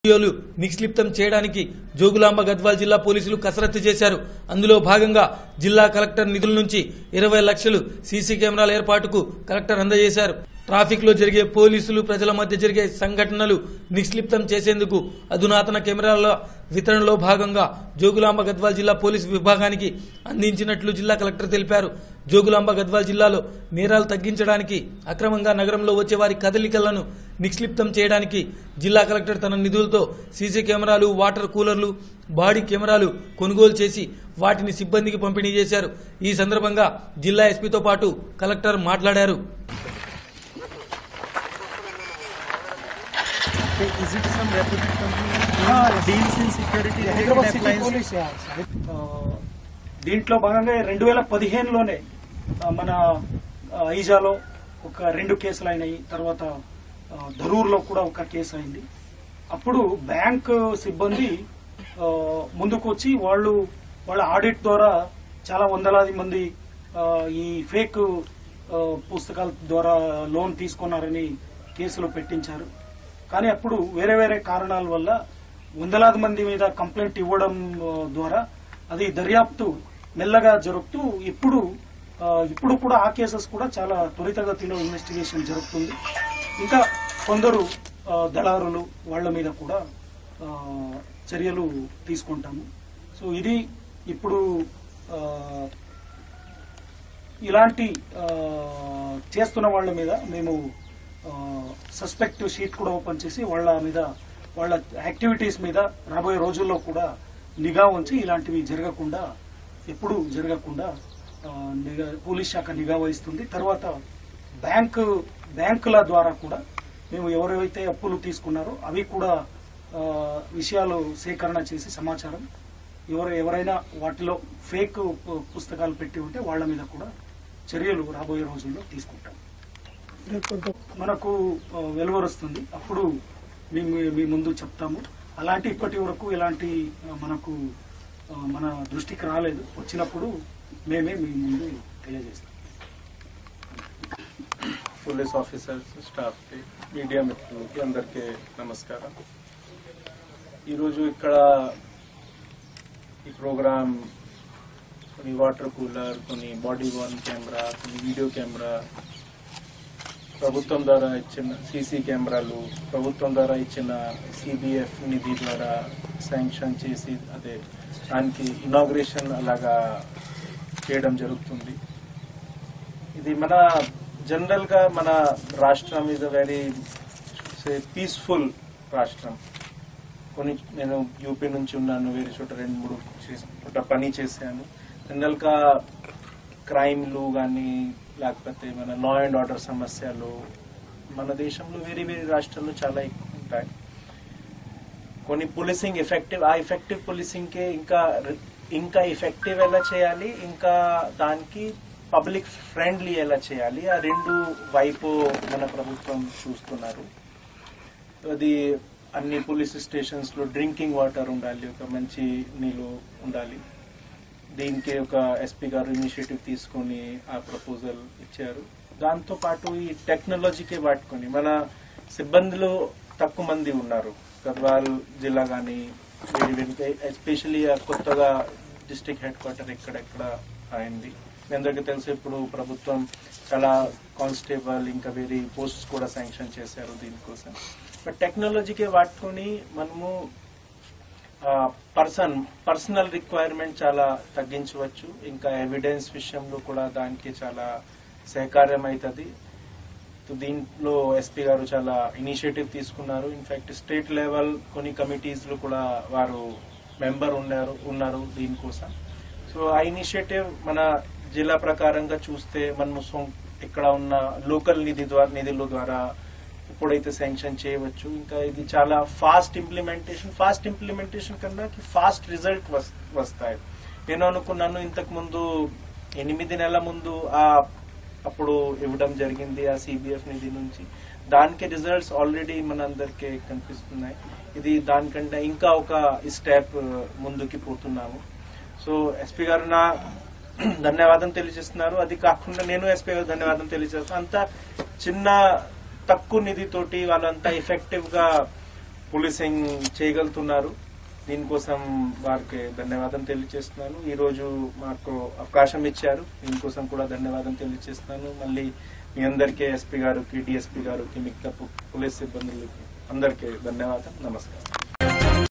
వీడియోలు నిక్షిప్తం చేయడానికి జోగులాంబ గద్వాల్ జిల్లా పోలీసులు కసరత్తు చేశారు అందులో భాగంగా జిల్లా కలెక్టర్ నిధుల నుంచి ఇరవై లక్షలు సీసీ కెమెరాల ఏర్పాటుకు కలెక్టర్ అందజేశారు ట్రాఫిక్ లో జరిగే పోలీసులు ప్రజల మధ్య జరిగే సంఘటనలు నిక్షిప్తం చేసేందుకు అధునాతన కెమెరాల వితరణలో భాగంగా జోగులాంబ గద్వాల్ జిల్లా పోలీసు విభాగానికి అందించినట్లు జిల్లా కలెక్టర్ తెలిపారు జోగులాంబ గద్వాల్ జిల్లాలో నేరాలు తగ్గించడానికి అక్రమంగా నగరంలో వచ్చే వారి కదలికలను నిక్షిప్తం చేయడానికి జిల్లా కలెక్టర్ తన నిధులతో సీసీ కెమెరాలు వాటర్ కూలర్లు బాడీ కెమెరాలు కొనుగోలు చేసి వాటిని సిబ్బందికి పంపిణీ చేశారు ఈ సందర్భంగా జిల్లా ఎస్పీతో పాటు కలెక్టర్ మాట్లాడారు Is it some reputed company deals in security Hyderabad city appliances? Police ఆ, దీంట్లో భాగంగా రెండు వేల పదిహేనులోనే ఆ, మన ఆ, ఐజాలో ఒక రెండు కేసులు అయినాయి తర్వాత ఆ, ధరూర్లో కూడా ఒక కేసు అయింది అప్పుడు బ్యాంక్ సిబ్బంది ఆ, ముందుకు వచ్చి వాళ్ళు వాళ్ళ ఆడిట్ ద్వారా చాలా వందలాది మంది ఆ, ఈ ఫేక్ ఆ, పుస్తకాల ద్వారా లోన్ తీసుకున్నారని కేసులు పెట్టించారు కానీ అప్పుడు వేరే వేరే కారణాల వల్ల వందలాది మంది మీద కంప్లైంట్ ఇవ్వడం ఆ, ద్వారా అది దర్యాప్తు మెల్లగా జరుగుతూ ఇప్పుడు ఆ, ఇప్పుడు కూడా ఆ కేసెస్ కూడా చాలా త్వరితగతిలో ఇన్వెస్టిగేషన్ జరుగుతుంది ఇంకా కొందరు ఆ, దళారులు వాళ్ళ మీద కూడా ఆ, చర్యలు తీసుకుంటాము సో ఇది ఇప్పుడు ఆ, ఇలాంటి ఆ, చేస్తున్న వాళ్ళ మీద మేము సస్పెక్ట్ షీట్ కూడా ఓపెన్ చేసి వాళ్ళ మీద వాళ్ళ యాక్టివిటీస్ మీద రాబోయే రోజుల్లో కూడా నిఘా ఉంచి ఇలాంటివి జరగకుండా ఎప్పుడు జరగకుండా ఆ, నిఘా పోలీస్ శాఖ నిఘా వహిస్తుంది తర్వాత బ్యాంకు బ్యాంకుల ద్వారా కూడా మేము ఎవరైతే అప్పులు తీసుకున్నారో అవి కూడా ఆ, విషయాలు సేకరణ చేసి సమాచారం ఎవరు ఎవరైనా వాటిలో ఫేక్ పు- పుస్తకాలు పెట్టి ఉంటే వాళ్ళ మీద కూడా చర్యలు రాబోయే రోజుల్లో తీసుకుంటాం మనకు ఆ, వెలువరుస్తుంది అప్పుడు మేము మీ ముందు చెప్తాము అలాంటి ఇప్పటి వరకు ఎలాంటి ఆ, మనకు ఆ, మన దృష్టికి రాలేదు వచ్చినప్పుడు మేమే మీ ముందు తెలియజేస్తాం పోలీస్ ఆఫీసర్స్ స్టాఫ్కి మీడియా మిత్రులకి అందరికీ నమస్కారం ఈరోజు ఇక్కడ ఈ ప్రోగ్రామ్ కొన్ని వాటర్ కూలర్ కొన్ని బాడీ వార్న్ కెమెరా కొన్ని వీడియో కెమెరా ప్రభుత్వం ద్వారా ఇచ్చిన సీసీ కెమెరాలు ప్రభుత్వం ద్వారా ఇచ్చిన సిబిఎఫ్ నిధి ద్వారా శాంక్షన్ చేసి అదే దానికి ఇనాగ్రేషన్ అలాగా చేయడం జరుగుతుంది ఇది మన జనరల్ గా మన రాష్ట్రం ఇస్ అ వెరీ పీస్ఫుల్ రాష్ట్రం కొన్ని నేను యూపీ నుంచి ఉన్నాను వేరే చోట రెండు మూడు చేసి- చోట పని చేశాను జనరల్ గా క్రైమ్లు కానీ లేకపోతే మన లా అండ్ ఆర్డర్ సమస్యలు మన దేశంలో వేరే వేరే రాష్ట్రాల్లో చాలా ఎక్కువ ఉంటాయి కొన్ని పోలీసింగ్ ఎఫెక్టివ్ ఆ ఎఫెక్టివ్ పోలీసింగ్ కి ఇంకా ఇంకా ఎఫెక్టివ్ ఎలా చేయాలి ఇంకా దానికి పబ్లిక్ ఫ్రెండ్లీ ఎలా చేయాలి ఆ రెండు వైపు మన ప్రభుత్వం చూస్తున్నారు అది అన్ని పోలీస్ స్టేషన్స్ లో డ్రింకింగ్ వాటర్ ఉండాలి ఒక మంచి నీళ్ళు ఉండాలి దీనికి ఒక ఎస్పీ గారు ఇనిషియేటివ్ తీసుకొని ఆ ప్రపోజల్ ఇచ్చారు దాంతో పాటు ఈ టెక్నాలజీకే వాడుకొని మన సిబ్బందులు తక్కువ మంది ఉన్నారు గద్వాల్ జిల్లా కానీ ఎస్పెషలీ కొత్తగా డిస్ట్రిక్ట్ హెడ్ క్వార్టర్ ఎక్కడెక్కడ అయింది మీ అందరికీ తెలుసు ఇప్పుడు ప్రభుత్వం చాలా కానిస్టేబుల్ ఇంకా వేరే పోస్ట్స్ కూడా శాంక్షన్ చేశారు దీనికోసం బట్ టెక్నాలజీకే వాడుకొని మనము పర్సన్ పర్సనల్ రిక్వైర్మెంట్ చాలా తగ్గించవచ్చు ఇంకా ఎవిడెన్స్ విషయంలో కూడా దానికి చాలా సహకారం అవుతుంది సో దీంట్లో ఎస్పీ గారు చాలా ఇనిషియేటివ్ తీసుకున్నారు ఇన్ఫాక్ట్ స్టేట్ లెవెల్ కొన్ని కమిటీస్ లో కూడా వారు మెంబర్ ఉన్నారు ఉన్నారు దీనికోసం సో ఆ ఇనిషియేటివ్ మన జిల్లా ప్రకారంగా చూస్తే మనము సొం- ఇక్కడ ఉన్న లోకల్ నిధి ద్వారా నిధుల ద్వారా ఇప్పుడైతే శాంక్షన్ చేయవచ్చు ఇంకా ఇది చాలా ఫాస్ట్ ఇంప్లిమెంటేషన్ ఫాస్ట్ ఇంప్లిమెంటేషన్ కన్నా ఫాస్ట్ రిజల్ట్ వస్తాయి నేను అనుకున్నాను ఇంతకు ముందు ఎనిమిది నెలల ముందు ఆ అప్పుడు ఇవ్వడం జరిగింది ఆ సిబిఎఫ్ నిధి నుంచి దానికి రిజల్ట్స్ ఆల్రెడీ మన అందరికి కనిపిస్తున్నాయి ఇది దానికంటే ఇంకా ఒక స్టెప్ ముందుకి పోతున్నాము సో ఎస్పీ గారు నా ధన్యవాదం తెలియజేస్తున్నారు అది కాకుండా నేను ఎస్పీ గారు ధన్యవాదం తెలియజేస్తాను అంత చిన్న తక్కువ నిధితోటి వాళ్ళంతా ఎఫెక్టివ్ గా పోలీసింగ్ చేయగలుగుతున్నారు దీనికోసం వారికి ధన్యవాదం తెలియజేస్తున్నాను ఈ రోజు మాకు అవకాశం ఇచ్చారు దీనికోసం కూడా ధన్యవాదం తెలియజేస్తున్నాను మళ్ళీ మీ అందరికీ ఎస్పీ గారికి డిఎస్పీ గారికి మిగతా పోలీస్ సిబ్బందులకి అందరికీ ధన్యవాదం నమస్కారం